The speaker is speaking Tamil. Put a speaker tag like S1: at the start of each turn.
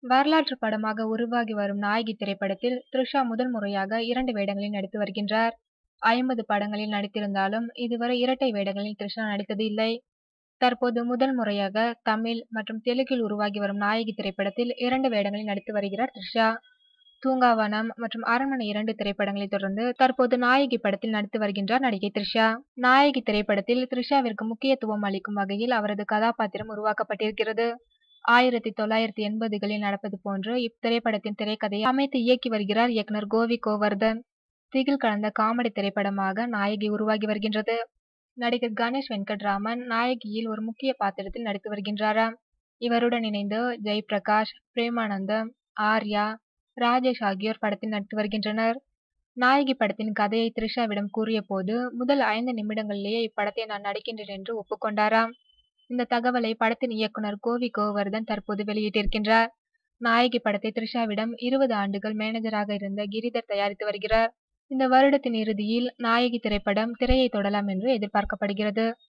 S1: வரலாற்று படமாக உருவாகி வரும் நாயகி திரைப்படத்தில் த்ரிஷா முதல் முறையாக இரண்டு வேடங்களில் நடித்து வருகின்றார். ஐம்பது படங்களில் நடித்திருந்தாலும் இதுவரை இரட்டை வேடங்களில் த்ரிஷா நடித்தது இல்லை. தற்போது முதல் முறையாக தமிழ் மற்றும் தெலுங்கில் உருவாகி வரும் நாயகி திரைப்படத்தில் இரண்டு வேடங்களில் நடித்து வருகிறார் த்ரிஷா. தூங்காவனம் மற்றும் அரண்மனை இரண்டு திரைப்படங்களை தொடர்ந்து தற்போது நாயகி படத்தில் நடித்து வருகின்றார் நடிகை த்ரிஷா. நாயகி திரைப்படத்தில் த்ரிஷாவிற்கு முக்கியத்துவம் அளிக்கும் வகையில் அவரது கதாபாத்திரம் உருவாக்கப்பட்டிருக்கிறது. ஆயிரத்தி தொள்ளாயிரத்தி எண்பதுகளில் நடப்பது போன்று இத்திரைப்படத்தின் திரைக்கதையை அமைத்து இயக்கி வருகிறார் இயக்குனர் கோவி கோவர்தன். திகில் கலந்த காமெடி திரைப்படமாக நாயகி உருவாகி வருகின்றது. நடிகர் கணேஷ் வெங்கட்ராமன் நாயகியில் ஒரு முக்கிய பாத்திரத்தில் நடித்து வருகின்றாராம். இவருடன் இணைந்து ஜெயபிரகாஷ், பிரேமானந்தம், ஆர்யா, ராஜேஷ் ஆகியோர் படத்தில் நடித்து வருகின்றனர். நாயகி படத்தின் கதையை த்ரிஷாவிடம் கூறியபோது முதல் ஐந்து நிமிடங்களிலேயே இப்படத்தை நான் நடிக்கின்றேன் என்று ஒப்புக்கொண்டாராம். இந்த தகவலை படத்தின் இயக்குனர் கோவி கோவர்தன் தற்போது வெளியிட்டிருக்கின்றார். நாயகி படத்தை த்ரிஷாவிடம் இருபது ஆண்டுகள் மேனேஜராக இருந்த கிரிதர் தயாரித்து வருகிறார். இந்த வருடத்தின் இறுதியில் நாயகி திரைப்படம் திரையை தொடலாம் என்று எதிர்பார்க்கப்படுகிறது.